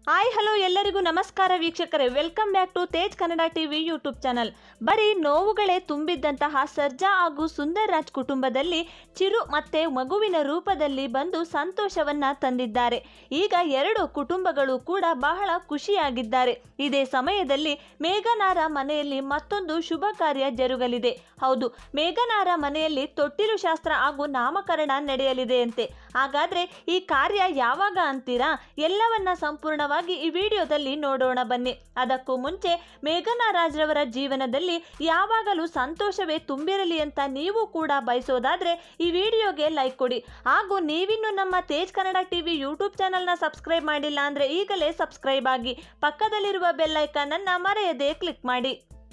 hi hello ಎಲ್ಲರಿಗೂ ನಮಸ್ಕಾರ ವೀಕ್ಷಕರೇ welcome back to Tej Kannada TV YouTube channel ಬರೀ ನೋವುಗಳೇ ತುಂಬಿದ್ದಂತಹ ಸರ್ಜಾ ಹಾಗೂ ಸುಂದರ್ ರಾಜ್ ಕುಟುಂಬದಲ್ಲಿ ಚಿರು ಮತ್ತೆ ಮಗುವಿನ ರೂಪದಲ್ಲಿ ಬಂದು ಸಂತೋಷವನ್ನ ತಂದಿದ್ದಾರೆ ಈಗ ಎರಡು ಕುಟುಂಬಗಳು ಕೂಡ ಬಹಳ ಖುಷಿಯಾಗಿದ್ದಾರೆ ಇದೇ ಸಮಯದಲ್ಲಿ ಮೇಘನಾರ ಮನೆಯಲ್ಲಿ ಮತ್ತೊಂದು ಶುಭ ಕಾರ್ಯ ಜರುಗಲಿದೆ ಹೌದು ಮೇಘನಾರ ಮನೆಯಲ್ಲಿ ತೊಟ್ಟಿಲು ಶಾಸ್ತ್ರ ಹಾಗೂ ನಾಮಕರಣ ನಡೆಯಲಿದೆಯಂತೆ ಹಾಗಾದ್ರೆ ಈ ಕಾರ್ಯ ಯಾವಾಗ ಅಂತೀರಾ ಎಲ್ಲವನ್ನ ಸಂಪೂರ್ಣವಾಗಿ ಈ ವಿಡಿಯೋದಲ್ಲಿ ನೋಡೋಣ ಬನ್ನಿ ಅದಕ್ಕೂ ಮುಂಚೆ ಮೇಘನಾ ರಾಜ್ರವರ ಜೀವನದಲ್ಲಿ ಯಾವಾಗಲೂ ಸಂತೋಷವೇ ತುಂಬಿರಲಿ ಅಂತ ನೀವು ಕೂಡ ಬಯಸೋದಾದ್ರೆ ಈ ವಿಡಿಯೋಗೆ ಲೈಕ್ ಕೊಡಿ ಹಾಗೂ ನೀವಿನ್ನು ನಮ್ಮ ತೇಜ್ ಕನ್ನಡ ಟಿವಿ ಯೂಟ್ಯೂಬ್ ಚಾನಲ್ನ ಸಬ್ಸ್ಕ್ರೈಬ್ ಮಾಡಿಲ್ಲ ಅಂದ್ರೆ ಈಗಲೇ ಸಬ್ಸ್ಕ್ರೈಬ್ ಆಗಿ ಪಕ್ಕದಲ್ಲಿರುವ ಬೆಲ್ ಐಕಾನ್ ಅನ್ನ ಮರೆಯದೆ ಕ್ಲಿಕ್ ಮಾಡಿ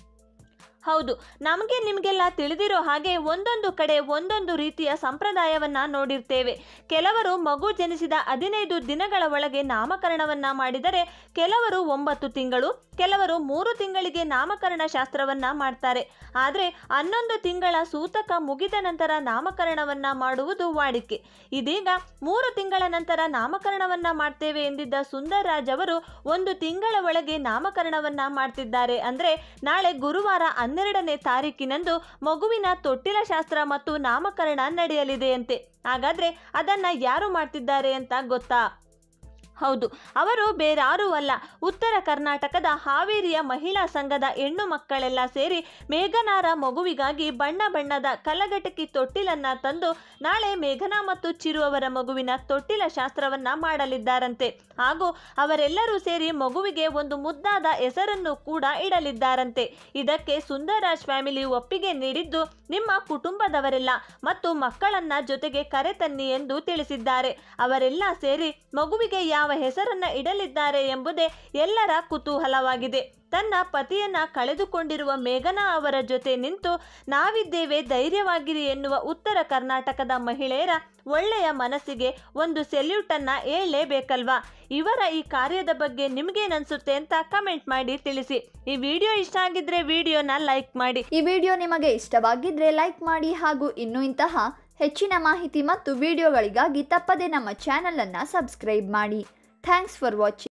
ಹೌದು ನಮಗೆ ನಿಮಗೆಲ್ಲ ತಿಳಿದಿರೋ ಹಾಗೆ ಒಂದೊಂದು ಕಡೆ ಒಂದೊಂದು ರೀತಿಯ ಸಂಪ್ರದಾಯವನ್ನ ನೋಡಿರ್ತೇವೆ ಕೆಲವರು ಮಗು ಜನಿಸಿದ ಹದಿನೈದು ದಿನಗಳ ಒಳಗೆ ನಾಮಕರಣವನ್ನ ಮಾಡಿದರೆ ಕೆಲವರು ಒಂಬತ್ತು ತಿಂಗಳು ಕೆಲವರು ಮೂರು ತಿಂಗಳಿಗೆ ನಾಮಕರಣ ಶಾಸ್ತ್ರವನ್ನ ಮಾಡ್ತಾರೆ ಆದರೆ ಹನ್ನೊಂದು ತಿಂಗಳ ಸೂತಕ ಮುಗಿದ ನಂತರ ನಾಮಕರಣವನ್ನ ಮಾಡುವುದು ವಾಡಿಕೆ ಇದೀಗ ಮೂರು ತಿಂಗಳ ನಂತರ ನಾಮಕರಣವನ್ನ ಮಾಡ್ತೇವೆ ಎಂದಿದ್ದ ಸುಂದರ್ ರಾಜ್ ಅವರು ಒಂದು ತಿಂಗಳ ಒಳಗೆ ನಾಮಕರಣವನ್ನ ಮಾಡ್ತಿದ್ದಾರೆ ಅಂದ್ರೆ ನಾಳೆ ಗುರುವಾರ ಹನ್ನೆರಡನೇ ತಾರೀಕಿನಂದು ಮಗುವಿನ ತೊಟ್ಟಿಲ ಶಾಸ್ತ್ರ ಮತ್ತು ನಾಮಕರಣ ನಡೆಯಲಿದೆಯಂತೆ ಹಾಗಾದ್ರೆ ಅದನ್ನ ಯಾರು ಮಾಡ್ತಿದ್ದಾರೆ ಅಂತ ಗೊತ್ತಾ ಹೌದು ಅವರು ಬೇರಾರೂ ಅಲ್ಲ ಉತ್ತರ ಕರ್ನಾಟಕದ ಹಾವೇರಿಯ ಮಹಿಳಾ ಸಂಘದ ಹೆಣ್ಣು ಮಕ್ಕಳೆಲ್ಲ ಸೇರಿ ಮೇಘನಾರ ಮಗುವಿಗಾಗಿ ಬಣ್ಣ ಬಣ್ಣದ ಕಲಗಟಕಿ ತೊಟ್ಟಿಲನ್ನ ತಂದು ನಾಳೆ ಮೇಘನಾ ಮತ್ತು ಚಿರು ಅವರ ಮಗುವಿನ ತೊಟ್ಟಿಲ ಶಾಸ್ತ್ರವನ್ನ ಮಾಡಲಿದ್ದಾರಂತೆ ಹಾಗೂ ಅವರೆಲ್ಲರೂ ಸೇರಿ ಮಗುವಿಗೆ ಒಂದು ಮುದ್ದಾದ ಹೆಸರನ್ನು ಕೂಡ ಇಡಲಿದ್ದಾರಂತೆ ಇದಕ್ಕೆ ಸುಂದರಾಜ್ ಫ್ಯಾಮಿಲಿ ಒಪ್ಪಿಗೆ ನೀಡಿದ್ದು ನಿಮ್ಮ ಕುಟುಂಬದವರೆಲ್ಲ ಮತ್ತು ಮಕ್ಕಳನ್ನ ಜೊತೆಗೆ ಕರೆತನ್ನಿ ಎಂದು ತಿಳಿಸಿದ್ದಾರೆ ಅವರೆಲ್ಲ ಸೇರಿ ಮಗುವಿಗೆ ಯಾವ ಹೆಸರನ್ನ ಇಡಲಿದ್ದಾರೆ ಎಂಬುದೇ ಎಲ್ಲರ ಕುತೂಹಲವಾಗಿದೆ ತನ್ನ ಪತಿಯನ್ನ ಕಳೆದುಕೊಂಡಿರುವ ಮೇಘನಾ ಅವರ ಜೊತೆ ನಿಂತು ನಾವಿದ್ದೇವೆ ಧೈರ್ಯವಾಗಿರಿ ಎನ್ನುವ ಉತ್ತರ ಕರ್ನಾಟಕದ ಮಹಿಳೆಯರ ಒಳ್ಳೆಯ ಮನಸ್ಸಿಗೆ ಒಂದು ಸೆಲ್ಯೂಟ್ ಅನ್ನ ಹೇಳಲೇಬೇಕಲ್ವಾ ಇವರ ಈ ಕಾರ್ಯದ ಬಗ್ಗೆ ನಿಮ್ಗೇನನ್ಸುತ್ತೆ ಅಂತ ಕಮೆಂಟ್ ಮಾಡಿ ತಿಳಿಸಿ ಈ ವಿಡಿಯೋ ಇಷ್ಟ ಆಗಿದ್ರೆ ವಿಡಿಯೋನ ಲೈಕ್ ಮಾಡಿ ಈ ವಿಡಿಯೋ ನಿಮಗೆ ಇಷ್ಟವಾಗಿದ್ದರೆ ಲೈಕ್ ಮಾಡಿ ಹಾಗೂ ಇನ್ನೂ ಇಂತಹ ಹೆಚ್ಚಿನ ಮಾಹಿತಿ ಮತ್ತು ವಿಡಿಯೋಗಳಿಗಾಗಿ ತಪ್ಪದೇ ನಮ್ಮ ಚಾನಲನ್ನು ಸಬ್ಸ್ಕ್ರೈಬ್ ಮಾಡಿ ಥ್ಯಾಂಕ್ಸ್ ಫಾರ್ ವಾಚಿಂಗ್